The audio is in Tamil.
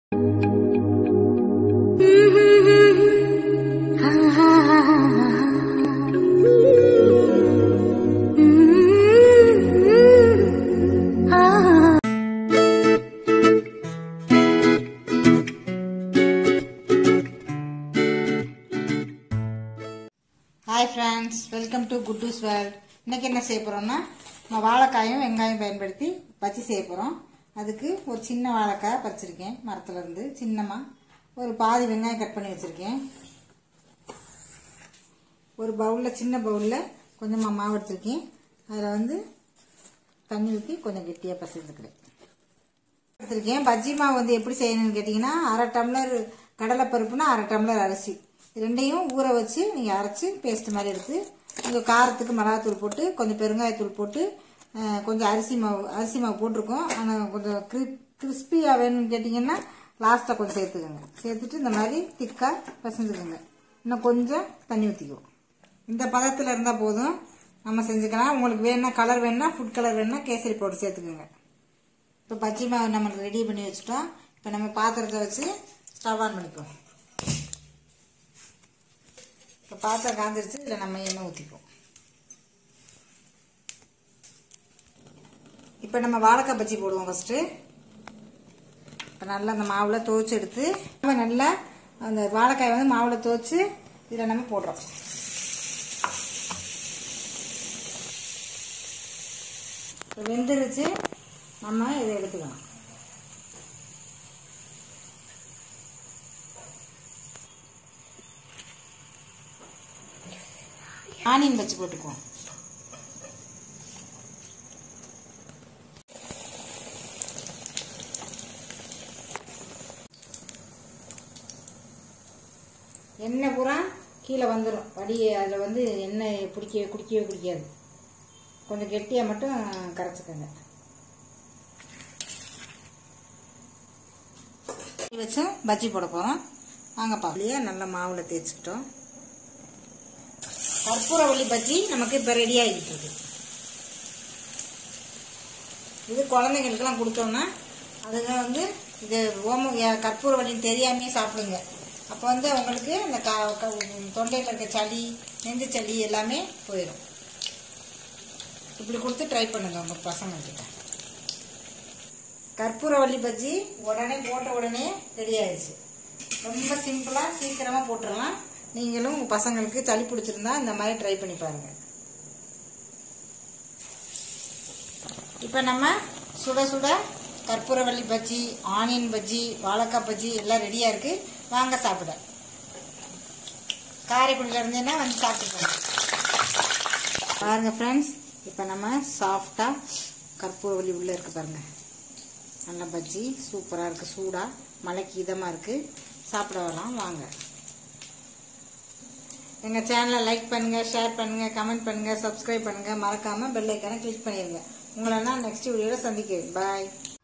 hi friends welcome to Kuttoos world இன்னைக்கு என்ன செய்ய போகிறோம்னா நம்ம வாழைக்காயும் வெங்காயம் பயன்படுத்தி பச்சி செய்ய போகிறோம் அதுக்கு ஒரு சின்ன வாழைக்காய் பறிச்சிருக்கேன் மரத்துல இருந்து சின்னமாக ஒரு பாதி வெங்காயம் கட் பண்ணி வச்சுருக்கேன் ஒரு பவுலில் சின்ன பவுலில் கொஞ்சமாக மாவு எடுத்திருக்கேன் அதில் வந்து தண்ணி ஊற்றி கொஞ்சம் கெட்டியாக பசைஞ்சுக்கிறேன் எடுத்திருக்கேன் பஜ்ஜி மாவு வந்து எப்படி செய்யணும்னு கேட்டிங்கன்னா அரை டம்ளர் கடலைப்பருப்புனா அரை டம்ளர் அரிசி இது ரெண்டையும் ஊற வச்சு நீங்கள் அரைச்சி பேஸ்ட் மாதிரி எடுத்து கொஞ்சம் காரத்துக்கு மிளகாத்தூள் போட்டு கொஞ்சம் பெருங்காயத்தூள் போட்டு அஹ், கொஞ்சம் அரிசி மாவு அரிசி மாவு போட்டிருக்கோம் ஆனால் கொஞ்சம் கிரிப் கிறிஸ்பியாக வேணும்னு கேட்டிங்கன்னா லாஸ்ட்டாக கொஞ்சம் சேர்த்துக்கோங்க சேர்த்துட்டு இந்த மாதிரி திக்காக பசஞ்சுக்கோங்க இன்னும் கொஞ்சம் தண்ணி ஊற்றிக்குவோம் இந்த பதத்தில் இருந்தால் போதும் நம்ம செஞ்சுக்கலாம் உங்களுக்கு வேணும்னா கலர் வேணும்னா ஃபுட் கலர் வேணும்னா கேசரி பவுடர் சேர்த்துக்கோங்க இப்போ பஜ்ஜி மாவு நம்ம ரெடி பண்ணி வச்சுட்டோம் இப்போ நம்ம பாத்திரத்தை வச்சு ஸ்டவ் ஆன் பண்ணிக்குவோம் இப்போ பாத்திரம் காந்துருச்சு இதில் நம்ம எண்ணெய் ஊற்றிக்குவோம் இப்போ நம்ம வாழைக்காய் பஜ்ஜி போடுவோம் ஃபஸ்ட்டு இப்போ நல்லா அந்த மாவில் துவைச்சு எடுத்து நம்ம நல்லா அந்த வாழைக்காய் வந்து மாவில் துவைச்சு இதில் நம்ம போடுறோம் இப்போ வெந்துருச்சு நம்ம இதை எடுத்துக்கலாம் ஆனியன் வச்சு போட்டுக்குவோம் எண்ணெய் பூரா கீழே வந்துடும் வடி அதில் வந்து எண்ணெய் பிடிக்க குடிக்கவே குடிக்காது கொஞ்சம் கெட்டியாக மட்டும் கரைச்சிக்கோங்க வச்சு பஜ்ஜி போட போகிறோம் வாங்க பாக்கலையே நல்லா மாவில் தேய்ச்சிக்கிட்டோம் கற்பூரவள்ளி பஜ்ஜி நமக்கு இப்போ ரெடி ஆகிட்டு இருக்கு இது குழந்தைங்களுக்கெல்லாம் கொடுத்தோம்னா அதுங்க வந்து இது ஓம ய- கற்பூரவள்ளின்னு தெரியாமையே சாப்பிடுங்க அப்போ வந்து அவங்களுக்கு அந்த க க- தொண்டையில் இருக்க சளி நெஞ்சு சளி எல்லாமே போயிடும் இப்படி கொடுத்து ட்ரை பண்ணுங்க உங்க பசங்க கிட்ட கற்பூரவள்ளி பஜ்ஜி உடனே போட்ட உடனே ரெடி ஆயிடுச்சு ரொம்ப சிம்பிளாக சீக்கிரமாக போட்டுடலாம் நீங்களும் உங்கள் பசங்களுக்கு சளி பிடிச்சிருந்தா இந்த மாதிரி ட்ரை பண்ணி பாருங்க இப்போ நம்ம சுட சுட கற்பூரவள்ளி பஜ்ஜி ஆனியன் பஜ்ஜி வாழைக்காய் பஜ்ஜி எல்லாம் ரெடியாக இருக்குது வாங்க சாப்பிட காரைக்குடியில் இருந்தேன்னா வந்து சாப்பிட்டுக்கோங்க பாருங்க ஃப்ரெண்ட்ஸ் இப்போ நம்ம சாஃப்டாக கற்பூரவள்ளி உள்ளே இருக்கு பாருங்க நல்ல பஜ்ஜி சூப்பராக இருக்குது சூடாக மழைக்கு இதமாக இருக்குது சாப்பிட வரலாம் வாங்க எங்கள் சேனலை லைக் பண்ணுங்கள் ஷேர் பண்ணுங்கள் கமெண்ட் பண்ணுங்கள் சப்ஸ்கிரைப் பண்ணுங்கள் மறக்காமல் பெல் ஐக்கானை கிளிக் பண்ணிடுங்க உங்களை நான் நெக்ஸ்ட் வீடியோவில் சந்திக்கிறேன் பாய்